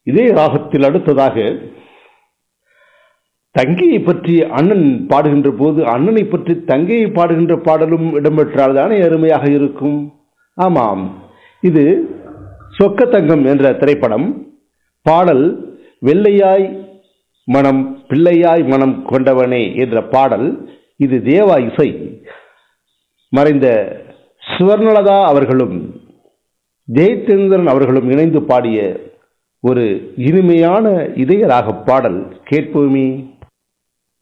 இதே ராகத்தில் அடுத்ததாக தங்கையை பற்றி அண்ணன் பாடுகின்ற போது அண்ணனை பற்றி தங்கையை பாடுகின்ற பாடலும் இடம்பெற்றால் தானே அருமையாக இருக்கும் ஆமாம் இது சொக்க தங்கம் என்ற திரைப்படம் பாடல் வெள்ளையாய் மனம் பிள்ளையாய் மனம் கொண்டவனே என்ற பாடல் இது தேவா இசை மறைந்த சுவர்ணலதா அவர்களும் ஜெயச்சந்திரன் அவர்களும் இணைந்து பாடிய ஒரு இனிமையான இதய ராக பாடல் கேட்போமே